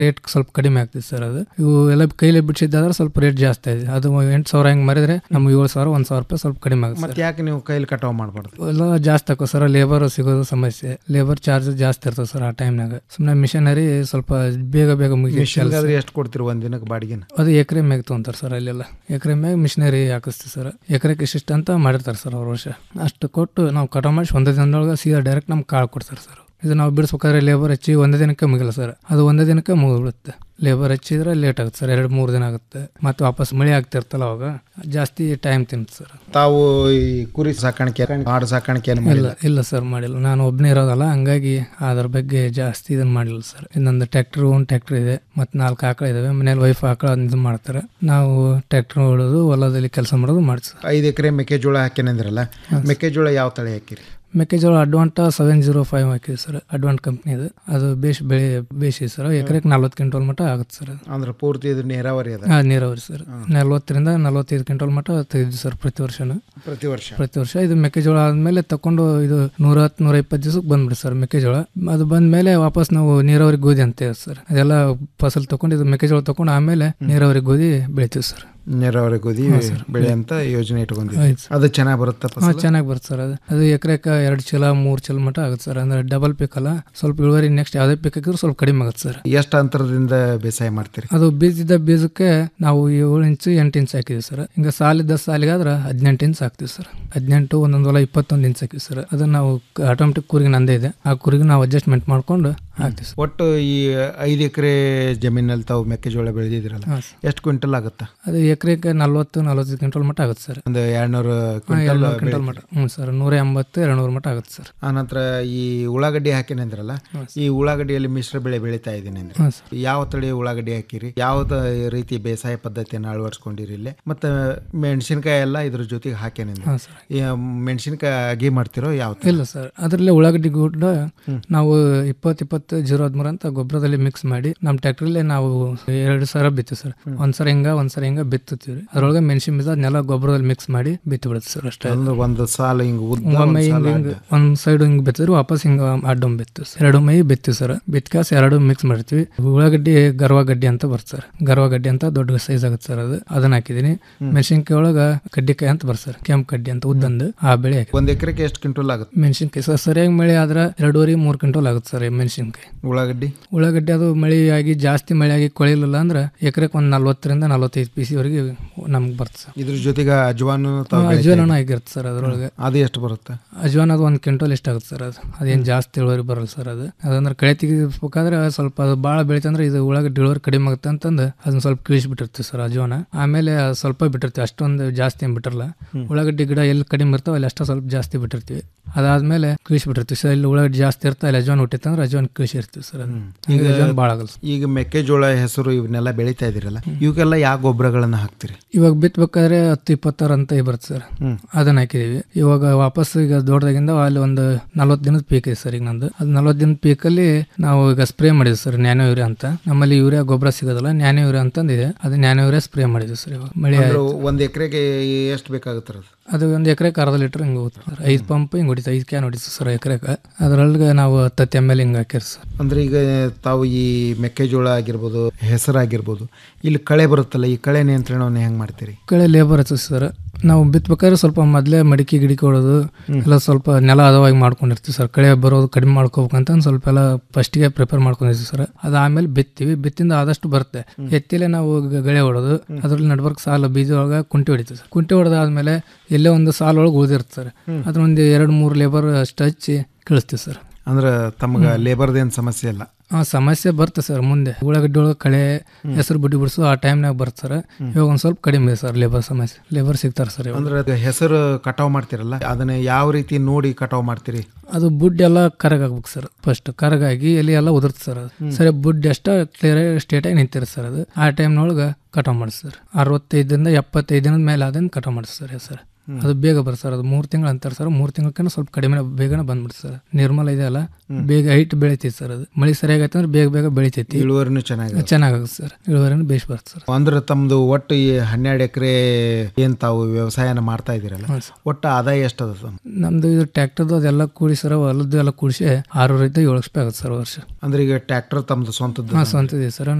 Rate ಸ್ವಲ್ಪ ಕಡಿಮೆ ಆಗ್ತದೆ ಸರ್ ಅದು ಇವು ಎಲ್ಲ ಕೈಲಿ ಬಿಡಿಸಿದ್ದಾದ್ರೆ ಸ್ವಲ್ಪ ರೇಟ್ ಜಾಸ್ತಿ ಇದೆ ಅದು ಎಂಟು ಸಾವಿರ ಹೆಂಗೆ ಮರಿದ್ರೆ ನಮ್ಗೆ ಏಳು ಸಾವಿರ ಒಂದು ಸಾವಿರ ರೂಪಾಯಿ ಸ್ವಲ್ಪ ಕಡಿಮೆ ಆಗುತ್ತೆ ಮತ್ತೆ ಯಾಕೆ ನೀವು ಕೈಲಿ ಕಟಾವ್ ಮಾಡಬಾರ್ದು ಎಲ್ಲ ಜಾಸ್ತಿ ಆಕೋ ಸರ್ ಲೇಬರ್ ಸಿಗೋದು ಸಮಸ್ಯೆ ಲೇಬರ್ ಚಾರ್ಜ್ ಜಾಸ್ತಿ ಇರ್ತದೆ ಸರ್ ಆ ಟೈಮ್ನಾಗ ಸುಮ್ಮನೆ ಮಿಷನರಿ ಸ್ವಲ್ಪ ಬೇಗ ಬೇಗ ಮುಗಿ ಮಿಷನ್ಗಾದ್ರೆ ಎಷ್ಟು ಕೊಡ್ತೀರಿ ಒಂದ್ ದಿನಕ್ಕೆ ಬಾಡಿಗೆನ ಅದು ಎಕರೆ ಮ್ಯಾಗ ತೊಗೊಂತಾರೆ ಸರ್ ಅಲ್ಲೆಲ್ಲ ಎಕರೆ ಮ್ಯಾಗ ಮಿಷನರಿ ಹಾಕಿಸ್ತೀವಿ ಸರ್ ಎಕರೆಗೆ ಇಷ್ಟಿಷ್ಟು ಅಂತ ಮಾಡಿರ್ತಾರೆ ಸರ್ ಅವ್ರ ವರ್ಷ ಅಷ್ಟು ಕೊಟ್ಟು ನಾವು ಕಟಾವ್ ಮಾಡಿ ಒಂದೇ ದಿನದೊಳಗೆ ಸೀದಾ ಡೈರೆಕ್ಟ್ ನಮ್ಗೆ ಕಾಳು ಕೊಡ್ತಾರೆ ಸರ್ ಇದು ನಾವು ಬಿಡಿಸ್ಬೇಕಾದ್ರೆ ಲೇಬರ್ ಹಚ್ಚಿ ಒಂದೇ ದಿನಕ್ಕೆ ಮುಗಿಲ್ಲ ಸರ್ ಅದು ಒಂದೇ ದಿನಕ್ಕೆ ಮುಗಿಬಿಡುತ್ತೆ ಲೇಬರ್ ಹಚ್ಚಿದ್ರೆ ಲೇಟ್ ಆಗುತ್ತೆ ಸರ್ ಎರಡು ಮೂರು ದಿನ ಆಗುತ್ತೆ ಮತ್ತೆ ವಾಪಸ್ ಮಳೆ ಆಗ್ತಿರ್ತಲ್ಲ ಅವಾಗ ಜಾಸ್ತಿ ಟೈಮ್ ತಿಂತು ಸರ್ ತಾವು ಈ ಕುರಿ ಸಾಕಾಣಿಕೆ ಆಡು ಸಾಕಾಣಿಕೆ ಏನು ಇಲ್ಲ ಮಾಡಿಲ್ಲ ಇಲ್ಲ ಸರ್ ಮಾಡಿಲ್ಲ ನಾನು ಒಬ್ಬನೇ ಇರೋದಲ್ಲ ಹಂಗಾಗಿ ಅದ್ರ ಬಗ್ಗೆ ಜಾಸ್ತಿ ಇದನ್ನ ಮಾಡಿಲ್ಲ ಸರ್ ಇನ್ನೊಂದು ಟ್ರ್ಯಾಕ್ಟರ್ ಒಂದು ಟ್ರ್ಯಾಕ್ಟರ್ ಇದೆ ಮತ್ತೆ ನಾಲ್ಕು ಆಕಳ ಇದಾವೆ ಮನೇಲಿ ವೈಫ್ ಆಕಳ ಇದು ಮಾಡ್ತಾರೆ ನಾವು ಟ್ರ್ಯಾಕ್ಟರ್ ಹೊಡೋದು ಹೊಲದಲ್ಲಿ ಕೆಲಸ ಮಾಡೋದು ಮಾಡ್ತೀವಿ ಸರ್ ಐದು ಎಕರೆ ಮೆಕ್ಕೆಜೋಳ ಹಾಕ್ಯಾನಂದ್ರಲ್ಲ ಮೆಕ್ಕೆಜೋಳ ಯಾವ ತಳಿ ಹಾಕಿರಿ ಮೆಕ್ಕೆಜೋಳ ಅಡ್ವಾಂಟ ಸೆವೆನ್ ಜೀರೋ ಫೈವ್ ಹಾಕಿದೆ ಸರ್ ಅಡ್ವಾಂಟ್ ಕಂಪ್ನಿದು ಅದು ಬೇಷ್ ಬೆಳೆ ಬೇಸಿ ಸರ್ ಎಕರೆಗೆ ನಲ್ವತ್ತು ಕ್ವಿಂಟಲ್ ಮಟ್ಟ ಆಗುತ್ತೆ ಸರ್ ಅದು ಅಂದ್ರೆ ಪೂರ್ತಿ ಇದು ನೀರಾವರಿ ಅದ ಹಾಂ ನೀರಾವರಿ ಸರ್ ನಲ್ವತ್ತರಿಂದ ನಲ್ವತ್ತೈದು ಕ್ವಿಂಟಲ್ ಮಟ್ಟ ತೆಗೆದು ಸರ್ ಪ್ರತಿ ವರ್ಷನೂ ಪ್ರತಿ ವರ್ಷ ಪ್ರತಿ ವರ್ಷ ಇದು ಮೆಕ್ಕೆಜೋಳ ಆದ್ಮೇಲೆ ತಕೊಂಡು ಇದು ನೂರ ಹತ್ತು ನೂರ ಇಪ್ಪತ್ತು ದಿವಸಕ್ಕೆ ಬಂದ್ಬಿಡಿ ಸರ್ ಮೆಕ್ಕೆಜೋಳ ಅದು ಬಂದ್ಮೇಲೆ ವಾಪಸ್ ನಾವು ನೀರಾವರಿ ಗೋಧಿ ಅಂತೇವೆ ಸರ್ ಅದೆಲ್ಲ ಫಸಲ್ ತಕೊಂಡು ಇದು ಮೆಕ್ಕೆಜೋಳ ತಕೊಂಡು ಆಮೇಲೆ ನೀರಾವರಿ ಗೋಧಿ ಬೆಳಿತೀವಿ ಸರ್ ನೀರಾವರಿ ಗೋಧಿ ಹಾ, ಸರ್. ಬೆಳೆ ಅಂತ ಯೋಜನೆ ಇಟ್ಕೊಂಡಿದ್ದೀವಿ ಆಯ್ತು ಅದು ಚೆನ್ನಾಗಿ ಬರುತ್ತೆ ಹಾಂ ಚೆನ್ನಾಗಿ ಬರುತ್ತೆ ಸರ್ ಅದು ಅದು ಎಕರೆಕ ಎರಡು ಚೀಲ ಮೂರು ಚೀಲ ಮಟ್ಟ ಆಗುತ್ತೆ ಸರ್ ಅಂದ್ರೆ ಡಬಲ್ ಪೀಕ್ ಅಲ್ಲ ಸ್ವಲ್ಪ ಇಳುವರಿ ನೆಕ್ಸ್ಟ್ ಯಾವುದೇ ಪೀಕ್ ಹಾಕಿದ್ರು ಸ್ವಲ್ಪ ಕಡಿಮೆ ಆಗುತ್ತೆ ಸರ್ ಎಷ್ಟು ಅಂತರದಿಂದ ಬೇಸಾಯ ಮಾಡ್ತೀರಿ ಅದು ಬೀಜದ ಬೀಜಕ್ಕೆ ನಾವು ಏಳು ಇಂಚು ಎಂಟು ಇಂಚ್ ಹಾಕಿದ್ವಿ ಸರ್ ಹಿಂಗೆ ಸಾಲಿದ್ದ ಸಾಲಿಗಾದ್ರೆ ಹದಿನೆಂಟು ಇಂಚ್ ಹಾಕ್ತೀವಿ ಸರ್ ಹದಿನೆಂಟು ಒಂದೊಂದು ಹೊಲ ಇಪ್ಪತ್ತೊಂದು ಇಂಚ್ ಹಾಕಿವಿ ಸರ್ ಅದನ್ನ ನಾವು ಆಟೋಮೆಟಿಕ್ ಕುರಿಗೆ ನಂದೇ ಇದೆ ಆ ಕುರಿಗೆ ನಾವು ಅಡ್ಜಸ್ಟ್ಮೆಂಟ್ ಮಾಡ್ಕೊಂಡು ಹಾಕ್ತೀವಿ ಸರ್ ಒಟ್ಟು ಈ ಐದು ಎಕರೆ ಜಮೀನಲ್ಲಿ ತಾವು ಮೆಕ್ಕೆಜೋಳ ಬೆಳೆದಿದ್ದೀರಲ್ಲ ಹಾಂ ಸರ್ ಎಷ್ಟು ಕ್ವಿಂಟಲ್ ಆಗುತ್ತಾ ಅದು ಎಕರೆಗೆ ನಲ್ವತ್ತು ನಲ್ವತ್ತೈದು ಕ್ವಿಂಟಲ್ ಮಟ್ಟ ಆಗುತ್ತೆ ಸರ್ ಒಂದು ಎರಡ್ನೂರು ಕ್ವಿಂಟಲ್ ಎರಡ್ನೂರು ಕ್ವಿಂಟಲ್ ಮಟ್ಟ ಹ್ಞೂ ಸರ್ ನೂರ ಎಂಬತ್ತು ಎರಡ್ನೂರು ಮಟ್ಟ ಆಗುತ್ತೆ ಸರ್ ಆನಂತರ ಈ ಉಳ್ಳಾಗಡ್ಡಿ ಹಾಕಿನಂದ್ರಲ್ಲ ಈ ಉಳ್ಳಾಗಡ್ಡಿಯಲ್ಲಿ ಮಿಶ್ರ ಬೆಳೆ ಬೆಳೀತಾ ಇದ್ದೀನಿ ಅಂದ್ರೆ ಹಾಂ ಸರ್ ಯಾವ ತಳಿ ಉಳ್ಳಾಗಡ್ಡಿ ಹಾಕಿರಿ ಯಾವ್ದು ರೀತಿ ಬೇಸಾಯ ಪದ್ಧತಿಯನ್ನು ಅಳವಡಿಸ್ಕೊಂಡಿರಿ ಇಲ್ಲಿ ಮತ್ತೆ ಮೆಣಸಿನಕಾಯಿ ಎಲ್ಲ ಇದ್ರ ಜೊತೆಗೆ ಹಾಕ್ಯಾನಿಂದ ಹಾಂ ಸರ್ ಈ ಮೆಣಸಿನಕಾಯಿ ಅಗಿ ಮಾಡ್ತಿರೋ ಯಾವ ತರ? ಇಲ್ಲ ಸರ್ ಅದರಲ್ಲೇ ಉಳ್ಳಾಗಡ್ಡಿ ಕೂಡ ನಾವು ಇಪ್ಪತ್ತು ಇಪ್ಪತ್ತು ಜೀರೋ ಹದಿಮೂರು ಅಂತ ಗೊಬ್ಬರದಲ್ಲಿ ಮಿಕ್ಸ್ ಮಾಡಿ ನಮ್ಮ ಟ್ಯಾಕ್ಟ್ರಲ್ಲೇ ನಾವು ಎರಡು ಸರ ಬಿತ್ತೀವಿ ಸರ್ ಒಂದ್ಸರ ಹಿಂಗ ಒಂದ್ಸರ ಹಿಂಗ ಬಿತ್ತುತ್ತೀವಿ ಅದ್ರೊಳಗೆ ಮೆಣಸಿನ ಬೀಜ ಅದನ್ನೆಲ್ಲ ಗೊಬ್ಬರದಲ್ಲಿ ಮಿಕ್ಸ್ ಮಾಡಿ ಬಿತ್ತು ಬಿಡುತ್ತೆ ಸರ್ ಅಷ್ಟೇ ಅಂದ್ರೆ ಒಂದು ಸಾಲ ಹಿಂಗ್ ಉದ್ದ ಒಮ್ಮೆ ಒಂದ್ ಹಿಂಗ ಸಾಲ ಹಿಂಗ ಅಡ್ಡ. ಒಂದ್ ಸೈಡ್ ಹಿಂಗ್ ಬಿತ್ತಿದ್ರು ವಾಪಸ್ ಹಿಂಗ ಅಡ್ಡೊಮ್ಮೆ ಬಿತ್ತು ಸರ್ ಎರಡು ಮೈ ಬಿತ್ತೀವಿ ಸರ್ ಬಿತ್ಕಾಸ್ ಎರಡು ಮಿಕ್ಸ್ ಮಾಡಿರ್ತೀವಿ ಉಳ್ಳಾಗಡ್ಡಿ ಗರ್ವಾಗಡ್ಡಿ ಅಂತ ಬರುತ್ತೆ ಸರ್ ಗರ್ವಾಗಡ್ಡಿ ಅಂತ ದೊಡ್ಡ ಸೈಜ್ ಆಗುತ್ತೆ ಸರ್ ಅದು ಅದನ್ನ ಹಾಕಿದೀನಿ ಮೆಣಸಿನ್ಕಾಯಿ ಒಳಗ ಕಡ್ಡಿಕಾಯಿ ಅಂತ ಬರುತ್ತೆ ಸರ್ ಕೆಂಪು ಕಡ್ಡಿ ಅಂತ ಉದ್ದಂದು ಆ ಬೆಳೆ ಹಾಕಿ ಒಂದ್ ಎಕರೆಗೆ ಎಷ್ಟು ಕ್ವಿಂಟಲ್ ಆಗುತ್ತೆ ಮೆಣಸಿನ್ಕಾಯಿ ಸರ್ ಸರಿಯಾಗಿ ಮಳೆ ಆದ್ರೆ ಎರಡೂವರೆ ಮೂರು ಕ್ವಿಂಟಲ್ ಆಗುತ್ತೆ ಸರ್ ಮೆಣಸಿನ್ಕಾಯಿ ಉಳ್ಳಾಗಡ್ಡಿ ಉಳ್ಳಾಗಡ್ಡಿ ಅದು ಮಳೆ ಆಗಿ ಜಾಸ್ತಿ ಮಳೆ ಆಗಿ ಕೊಳಿಲಿಲ್ಲ ಅಂದ್ರೆ ಎಕರೆಗೆ ಒಂದು ನಲ್ವತ್ತರಿಂದ ನಲ್ವತ್ತೈದು ಪಿ ಸಿವರೆಗೆ ನಮ್ಗೆ ಬರುತ್ತೆ ಸರ್ ಇದ್ರ ಜೊತೆಗೆ ಅಜ್ವಾನು ತಾವು ಬೆಳಿತಾ ಅಜ್ವಾನ ಇದ್ದೀರಿ. ಆಗಿರುತ್ತೆ ಸರ್ ಅದರೊಳಗೆ ಅದು ಎಷ್ಟು ಬರುತ್ತೆ ಅಜ್ವಾನ ಅದು ಒಂದು ಕ್ವಿಂಟಲ್ ಎಷ್ಟಾಗುತ್ತೆ ಸರ್ ಅದು ಅದೇನು ಜಾಸ್ತಿ ಇಳುವರಿ ಬರಲ್ಲ ಸರ್ ಅದು ಅದಂದ್ರೆ ಕಳೆ ತೆಗಿಬೇಕಾದ್ರೆ ಸ್ವಲ್ಪ ಅದು ಭಾಳ ಬೆಳಿತಂದ್ರೆ ಇದು ಉಳ್ಳಾಗಡ್ಡಿ ಇಳುವರಿ ಕಡಿಮೆ ಆಗುತ್ತೆ ಅಂತಂದು ಅದನ್ನ ಸ್ವಲ್ಪ ಕಿಳಿಸ್ಬಿಟ್ಟಿರ್ತೀವಿ ಸರ್ ಅಜ್ವಾನ ಆಮೇಲೆ ಅದು ಸ್ವಲ್ಪ ಬಿಟ್ಟಿರ್ತೀವಿ ಅಷ್ಟೊಂದು ಜಾಸ್ತಿ ಏನು ಬಿಟ್ಟಿರಲ್ಲ ಉಳ್ಳಾಗಡ್ಡಿ ಗಿಡ ಎಲ್ಲಿ ಕಡಿಮೆ ಇರ್ತಾವೆ ಅಲ್ಲಿ ಅಷ್ಟೇ ಸ್ವಲ್ಪ ಜಾಸ್ತಿ ಬಿಟ್ಟಿರ್ತೀವಿ ಅದಾದ್ಮೇಲೆ ಕಿಳಿಸ್ಬಿಟ್ಟಿರ್ತೀವಿ ಸರ್ ಇಲ್ಲಿ ಉಳ್ಳಾಗಡ್ಡಿ ಜಾಸ್ತಿ ಇರ್ತಾ ಅಲ್ಲಿ ಅಜ್ವಾನ ಹುಟ್ಟಿತ್ತಂದ್ರೆ ಅಜ್ವಾನ ಕಿಳಿಸಿರ್ತೀವಿ ಸರ್ ಅದು ಈಗ ಅಜ್ವಾನ ಭಾಳ ಆಗಲ್ಲ ಸರ್. ಈಗ ಮೆಕ್ಕೆಜೋಳ ಹೆಸರು ಇವನ್ನೆಲ್ಲ ಬೆಳೀತಾ ಇದೀರಲ್ಲ ಇವಕ್ಕೆಲ್ಲ ಯಾವ ಗೊಬ್ಬರಗಳನ್ನ ಹಾಕ್ತಿರಿ ಇವಾಗ ಬಿತ್ತಬೇಕಾದ್ರೆ ಹತ್ತು ಇಪ್ಪತ್ತಾರು ಅಂತ ಬರುತ್ತೆ ಸರ್ ಹ್ಮ್. ಅದನ್ನ ಹಾಕಿದೀವಿ ಇವಾಗ ವಾಪಸ್ ಈಗ ದೊಡ್ಡದಾಗಿಂದ ಅಲ್ಲಿ ಒಂದು ನಲ್ವತ್ತು ದಿನದ ಪೀಕ್ ಇದೆ ಸರ್ ಈಗ ನಂದು ಅದು ನಲ್ವತ್ತು ದಿನದ ಪೀಕಲ್ಲಿ ನಾವು ಈಗ ಸ್ಪ್ರೇ ಮಾಡಿದ್ವಿ ಸರ್ ನ್ಯಾನೋ ಯೂರಿಯಾ ಅಂತ ನಮ್ಮಲ್ಲಿ ಯೂರಿಯಾ ಗೊಬ್ಬರ ಸಿಗೋದಲ್ಲ ನ್ಯಾನೋ ಯೂರಿಯಾ ಅಂತಂದಿದೆ ಅದು ನ್ಯಾನೋ ಯೂರಿಯಾ ಸ್ಪ್ರೇ ಮಾಡಿದ್ವಿ ಸರ್ ಇವಾಗ ಮಳೆ ಅಂದ್ರೆ ಆಯ್ತು. ಒಂದ್ ಎಕರೆಗೆ ಎಷ್ಟು ಬೇಕಾಗುತ್ತೆ ಅದು ಅದು ಒಂದು ಎಕರೆಗೆ ಅರ್ಧ ಲೀಟರ್ ಹಿಂಗೆ ಹೋಗುತ್ತೆ ಸರ್ ಐದು ಪಂಪ್ ಹಿಂಗೆ ಹೊಡಿತು ಐದು ಕ್ಯಾನ್ ಹೊಡಿತು ಸರ್ ಎಕರೆಗೆ ಅದರೊಳಗೆ ನಾವು ಹತ್ತತ್ತು ಎಮ್ ಎಲ್ ಹಿಂಗೆ ಹಾಕಿರಿ ಸರ್ ಅಂದ್ರೆ ಈಗ ತಾವು ಈ ಮೆಕ್ಕೆಜೋಳ ಆಗಿರ್ಬೋದು ಹೆಸರಾಗಿರ್ಬೋದು ಇಲ್ಲಿ ಕಳೆ ಬರುತ್ತಲ್ಲ ಈ ಕಳೆ ನಿಯಂತ್ರಣವನ್ನು ಹೆಂಗ್ ಮಾಡ್ತೀರಿ ಕಳೆ ಲೇಬರ್ ಹಚ್ಚಿ ಸರ್ ನಾವು ಬಿತ್ಬೇಕಾದ್ರೆ ಸ್ವಲ್ಪ ಮೊದಲೇ ಮಡಿಕೆ ಗಿಡಿಕೆ ಹೊಡೋದು ಎಲ್ಲ ಸ್ವಲ್ಪ ನೆಲ ಹದವಾಗಿ ಮಾಡ್ಕೊಂಡಿರ್ತೀವಿ ಸರ್ ಕಳೆ ಬರೋದು ಕಡಿಮೆ ಮಾಡ್ಕೋಬೇಕಂತ ಒಂದ್ ಸ್ವಲ್ಪ ಎಲ್ಲ ಫಸ್ಟಿಗೆ ಪ್ರಿಪೇರ್ ಮಾಡ್ಕೊಂಡಿರ್ತೀವಿ ಸರ್ ಅದು ಆಮೇಲೆ ಬಿತ್ತೀವಿ ಬಿತ್ತಿಂದ ಆದಷ್ಟು ಬರುತ್ತೆ ಎತ್ತಿಲೆ ನಾವು ಗ- ಗಳೆ ಹೊಡೋದು ಅದ್ರಲ್ಲಿ ನಡ್ಬರ್ಕ್ ಸಾಲ ಬೀಜ ಒಳಗೆ ಕುಂಟಿ ಹೊಡಿತೀವಿ ಸರ್ ಕುಂಟಿ ಹೊಡೆದಾದ್ಮೇಲೆ ಎಲ್ಲೇ ಒಂದು ಸಾಲ ಒಳಗೆ ಉಳಿದಿರುತ್ತೆ ಸರ್ ಅದ್ರ ಒಂದು ಎರಡು ಮೂರು ಲೇಬರ್ ಅಷ್ಟು ಹಚ್ಚಿ ಕಳಿಸ್ತೀವಿ ಸರ್ ಅಂದ್ರೆ ತಮ್ಗೆ ಲೇಬರ್ದೇನು ಸಮಸ್ಯೆ ಇಲ್ಲ ಆ ಸಮಸ್ಯೆ ಬರುತ್ತೆ ಸರ್ ಮುಂದೆ ಉಳ್ಳಾಗಡ್ಡಿ ಒಳಗೆ ಕಳೆ ಹೆಸರು ಬುಡ್ಡಿ ಬಿಡಿಸು ಆ ಟೈಮ್ನಾಗ ಬರುತ್ತೆ ಸರ್ ಇವಾಗ ಒಂದು ಸ್ವಲ್ಪ ಕಡಿಮೆ ಇದೆ ಸರ್ ಲೇಬರ್ ಸಮಸ್ಯೆ ಲೇಬರ್ ಸಿಗ್ತಾರೆ ಸರ್ ಇವಾಗ ಅಂದ್ರೆ ಅದು ಹೆಸರು ಕಟಾವ್ ಮಾಡ್ತಿರಲ್ಲ ಅದನ್ನ ಯಾವ ರೀತಿ ನೋಡಿ ಕಟಾವ್ ಮಾಡ್ತೀರಿ ಅದು ಬುಡ್ ಎಲ್ಲ ಕರಗಾಗ್ಬೇಕು ಸರ್ ಫಸ್ಟ್ ಕರಗಾಗಿ ಎಲೆ ಎಲ್ಲ ಉದುರುತ್ತೆ ಸರ್ ಅದು ಸರಿ ಬುಡ್ ಅಷ್ಟ ಕ್ಲಿಯರ್ ಸ್ಟೇಟ್ ಆಗಿ ನಿಂತಿರುತ್ತೆ ಸರ್ ಅದು ಆ ಟೈಮ್ನೊಳಗೆ ಕಟಾವ್ ಮಾಡಿ ಸರ್ ಅರವತ್ತೈದರಿಂದ ಎಪ್ಪತ್ತೈದು ದಿನದ ಮೇಲೆ ಅದನ್ನ ಕಟಾವ್ ಮಾಡಿ ಸರ್ ಸರ್ ಅದು ಬೇಗ ಬರುತ್ತೆ ಸರ್ ಅದು ಮೂರು ತಿಂಗಳು ಅಂತಾರೆ ಸರ್ ಮೂರು ತಿಂಗಳಕ್ಕನ ಸ್ವಲ್ಪ ಕಡಿಮೆ ಬೇಗನೆ ಬಂದ್ಬಿಡುತ್ತೆ ಸರ್ ನಿರ್ಮಲ ಇದೆ ಅಲ್ಲ ಬೇಗ ಹೈಟ್ ಬೆಳಿತೈತಿ ಸರ್ ಅದು ಮಳೆ ಸರಿಯಾಗೈತೆ ಅಂದ್ರೆ ಬೇಗ ಬೇಗ ಬೆಳಿತೈತಿ ಇಳುವರಿನೂ ಚೆನ್ನಾಗಿ ಚೆನ್ನಾಗುತ್ತೆ ಸರ್ ಇಳುವರಿನೂ ಬೇಸ್ ಬರುತ್ತೆ ಸರ್ ಅಂದ್ರೆ ತಮ್ದು ಒಟ್ಟು ಈ ಹನ್ನೆರಡು ಎಕರೆ ಏನ್ ತಾವು ವ್ಯವಸಾಯನ ಮಾಡ್ತಾ ಇದೀರಲ್ಲ ಹ್ಞೂ ಸರ್ ಒಟ್ಟು ಆದಾಯ ಎಷ್ಟದ ತಮ್ಮ ನಮ್ದು ಇದು ಟ್ರ್ಯಾಕ್ಟರ್ದು ಅದೆಲ್ಲ ಕೂಡಿ ಸರ್ ಹೊಲದ್ದು ಎಲ್ಲ ಕೂಡಿಸಿ ಆರೂರಿಂದ ಏಳು ರೂಪಾಯಿ ಆಗುತ್ತೆ ಸರ್ ವರ್ಷ ಅಂದ್ರೆ ಈಗ ಟ್ರ್ಯಾಕ್ಟರ್ ತಮ್ದು ಸ್ವಂತದ್ದು ಹಾಂ ಸ್ವಂತ ಇದೆ ಸರ್